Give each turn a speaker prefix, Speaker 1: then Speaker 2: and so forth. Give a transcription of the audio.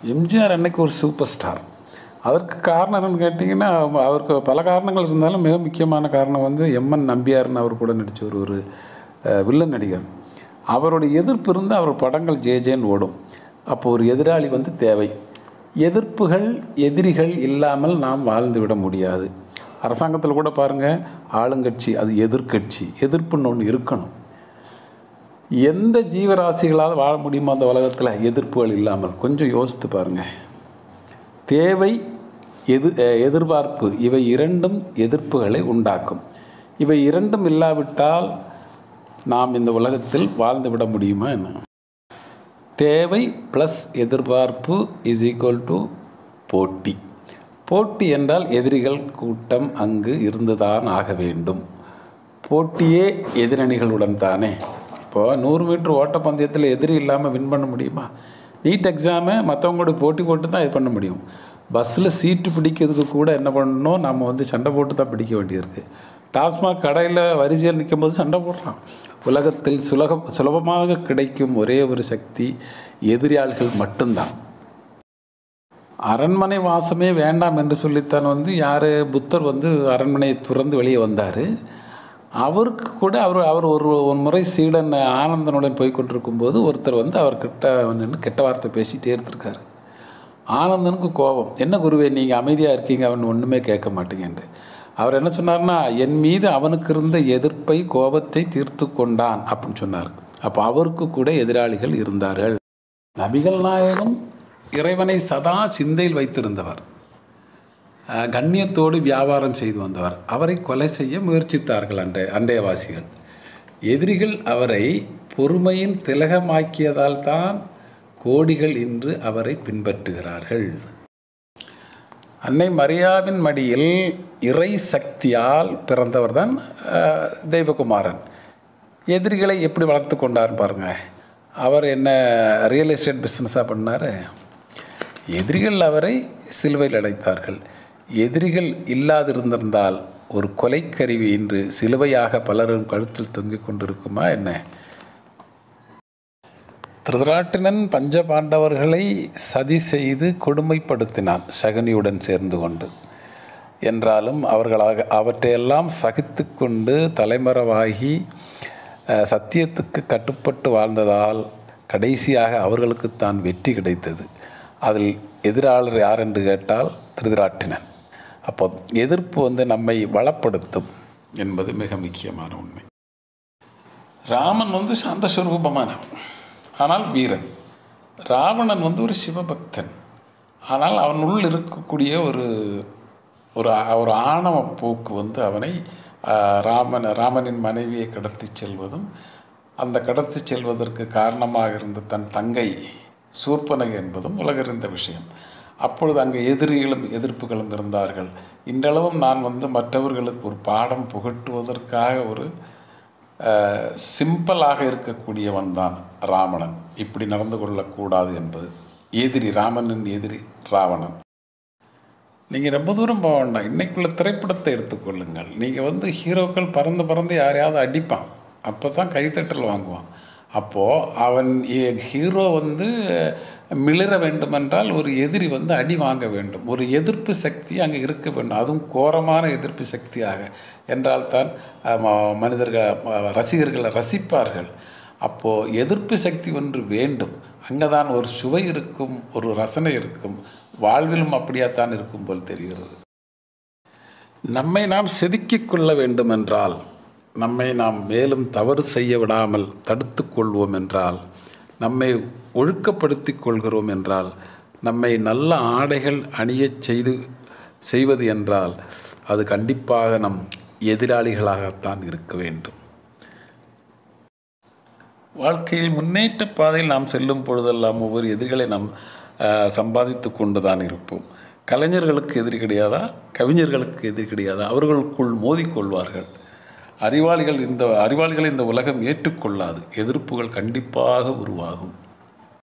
Speaker 1: எம்ஜிஆர் அன்னைக்கு ஒரு super star அதற்கு காரணம் என்னன்னு கேட்டிங்கன்னா அவ- அவருக்கு பல காரணங்கள் இருந்தாலும் மிக முக்கியமான காரணம் வந்து எம்என் நம்பியார்னு அவர் கூட நடித்த ஒரு ஒரு அஹ், வில்லன் நடிகர் அவருடைய எதிர்ப்பு இருந்து அவர் படங்கள் ஜே ஜேன்னு ஓடும் அப்போ ஒரு எதிராளி வந்து தேவை எதிர்ப்புகள் எதிரிகள் இல்லாமல் நாம் வாழ்ந்து விட முடியாது அரசாங்கத்தில் கூட பாருங்கள் ஆளுங்கட்சி அது எதிர்க்கட்சி எதிர்ப்புன்னு ஒன்று இருக்கணும் எந்த ஜீவராசிகளால் வாழ முடியுமோ அந்த உலகத்தில் எதிர்ப்புகள் இல்லாமல் கொஞ்சம் யோசித்து பாருங்கள் தேவை எது அஹ், எதிர்பார்ப்பு இவை இரண்டும் எதிர்ப்புகளை உண்டாக்கும் இவை இரண்டும் இல்லாவிட்டால் நாம் இந்த உலகத்தில் வாழ்ந்து விட முடியுமா என்ன தேவை ப்ளஸ் எதிர்பார்ப்பு இஸ் ஈக்குவல் டு போட்டி போட்டி என்றால் எதிரிகள் கூட்டம் அங்கு இருந்துதான் ஆக வேண்டும் போட்டியே எதிரணிகளுடன் தானே இப்போ நூறு மீட்டர் ஓட்டப்பந்தயத்தில் எதிரி இல்லாமல் வின் பண்ண முடியுமா நீட் எக்ஸாமை மற்றவங்களோட போட்டி போட்டு தான் இது பண்ண முடியும் பஸ்ஸில் சீட்டு பிடிக்கிறதுக்கு கூட என்ன பண்ணணும் நம்ம வந்து சண்டை போட்டு தான் பிடிக்க வேண்டியிருக்கு டாஸ்மாக் கடையில் வரிசையில் நிற்கும்போது சண்டை போடுறான் உலகத்தில் சுலக சுலபமாக கிடைக்கும் ஒரே ஒரு சக்தி எதிரியாள்கள் மட்டும்தான் அரண்மனை வாசமே வேண்டாம் என்று சொல்லித்தான் வந்து யார் புத்தர் வந்து அரண்மனையை துறந்து வெளியே வந்தார் அவருக்கு கூட அவர் அவர் ஒரு ஒரு முறை சீடன் ஆனந்தனுடன் போய் கொண்டிருக்கும்போது ஒருத்தர் வந்து அவர்கிட்ட நின்று கெட்ட வார்த்தை பேசிகிட்டே இருந்திருக்காரு ஆனந்தனுக்கு கோபம் என்ன குருவே நீங்கள் அமைதியாக இருக்கீங்க அவன் ஒன்றுமே கேட்க மாட்டேங்கன்ட்டு அவர் என்ன சொன்னார்னா என் மீது அவனுக்கு இருந்த எதிர்ப்பை கோபத்தை தீர்த்து கொண்டான் அப்படின்னு சொன்னார் அப்போ அவருக்கு கூட எதிராளிகள் இருந்தார்கள் நபிகள் நாயகம் இறைவனை சதா சிந்தையில் வைத்திருந்தவர் அஹ், கண்ணியத்தோடு வியாபாரம் செய்து வந்தவர் அவரை கொலை செய்ய முயற்சித்தார்கள் அன்றைய அண்டையவாசிகள் எதிரிகள் அவரை பொறுமையின் திலகமாக்கியதால் தான் கோடிகள் இன்று அவரை பின்பற்றுகிறார்கள் அன்னை மரியாவின் மடியில் இறை சக்தியால் பிறந்தவர் தான் தெய்வகுமாரன் எதிரிகளை எப்படி வளர்த்து கொண்டார்னு பாருங்க அவர் என்ன ரியல் எஸ்டேட் பிஸ்னஸாக பண்ணார் எதிரிகள் அவரை சிலுவையில் அடைத்தார்கள் எதிரிகள் இல்லாதிருந்திருந்தால் ஒரு கொலைக்கருவி இன்று சிலுவையாக பலரும் கழுத்தில் தொங்கிக் கொண்டிருக்குமா என்ன திருதராட்டினன் பஞ்சபாண்டவர்களை சதி செய்து கொடுமைப்படுத்தினான் சகுனியுடன் சேர்ந்து கொண்டு என்றாலும் அவர்களாக அவற்றையெல்லாம் சகித்து கொண்டு தலைமறைவாகி அஹ், சத்தியத்துக்கு கட்டுப்பட்டு வாழ்ந்ததால் கடைசியாக அவர்களுக்குத்தான் வெற்றி கிடைத்தது அதில் எதிராளர் யார் என்று கேட்டால் திருதராட்டினன் அப்போ எதிர்ப்பு வந்து நம்மை வளப்படுத்தும் என்பது மிக முக்கியமான உண்மை ராமன் வந்து சாந்த சுரூபமானவன் ஆனால் வீரன் ராவணன் வந்து ஒரு சிவபக்தன் ஆனால் அவனுள் இருக்கக்கூடிய ஒரு ஒரு ஒரு ஆணவ போக்கு வந்து அவனை ஆஹ், ராமன் ராமனின் மனைவியை கடத்தி செல்வதும் அந்த கடத்தி செல்வதற்கு காரணமாக இருந்த தன் தங்கை சூர்பனகை என்பதும் உலகறிந்த விஷயம் அப்பொழுது அங்கே எதிரிகளும் எதிர்ப்புகளும் இருந்தார்கள் இன்றளவும் நான் வந்து மற்றவர்களுக்கு ஒரு பாடம் புகட்டுவதற்காக ஒரு அஹ், சிம்பிளாக இருக்கக்கூடியவன் தான் ராவணன் இப்படி நடந்து கொள்ளக்கூடாது என்பது எதிரி ராமனின் எதிரி ராவணன் நீங்கள் ரொம்ப தூரம் போக வேண்டாம் இன்னைக்குள்ள திரைப்படத்தை எடுத்துக்கொள்ளுங்கள் நீங்கள் வந்து ஹீரோக்கள் பறந்து பறந்து யாரையாவது அடிப்பான் அப்போ தான் கைத்தட்டல் வாங்குவான் அப்போது அவன் ஏ- ஹீரோ வந்து மிளிர வேண்டுமென்றால் ஒரு எதிரி வந்து அடி வாங்க வேண்டும் ஒரு எதிர்ப்பு சக்தி அங்கே இருக்க வேண்டும் அதுவும் கோரமான எதிர்ப்பு சக்தியாக என்றால் தான் அஹ், ம- மனிதர்கள் ம- ரசிகர்களை ரசிப்பார்கள் அப்போது எதிர்ப்பு சக்தி ஒன்று வேண்டும் அங்கே தான் ஒரு சுவை இருக்கும் ஒரு ரசனை இருக்கும் வாழ்விலும் அப்படியாத்தான் இருக்கும் போல் தெரிகிறது நம்மை நாம் செதுக்கிக் கொள்ள வேண்டுமென்றால் நம்மை நாம் மேலும் தவறு செய்ய விடாமல் தடுத்து கொள்வோம் என்றால் நம்மை ஒழுக்கப்படுத்திக் கொள்கிறோம் என்றால் நம்மை நல்ல ஆடைகள் அணியச் செய்து செய்வது என்றால் அது கண்டிப்பாக நம் எதிராளிகளாகத்தான் இருக்க வேண்டும் வாழ்க்கையில் முன்னேற்ற பாதையில் நாம் செல்லும் பொழுதெல்லாம் ஒவ்வொரு எதிரிகளை நாம் ஆஹ், சம்பாதித்து கொண்டு தான் இருப்போம் கலைஞர்களுக்கு எதிரி கிடையாதா கவிஞர்களுக்கு எதிரி கிடையாதா அவர்களுக்குள் மோதிக்கொள்வார்கள் அறிவாளிகள் இந்த அறிவாளிகளை இந்த உலகம் ஏற்றுக்கொள்ளாது எதிர்ப்புகள் கண்டிப்பாக உருவாகும்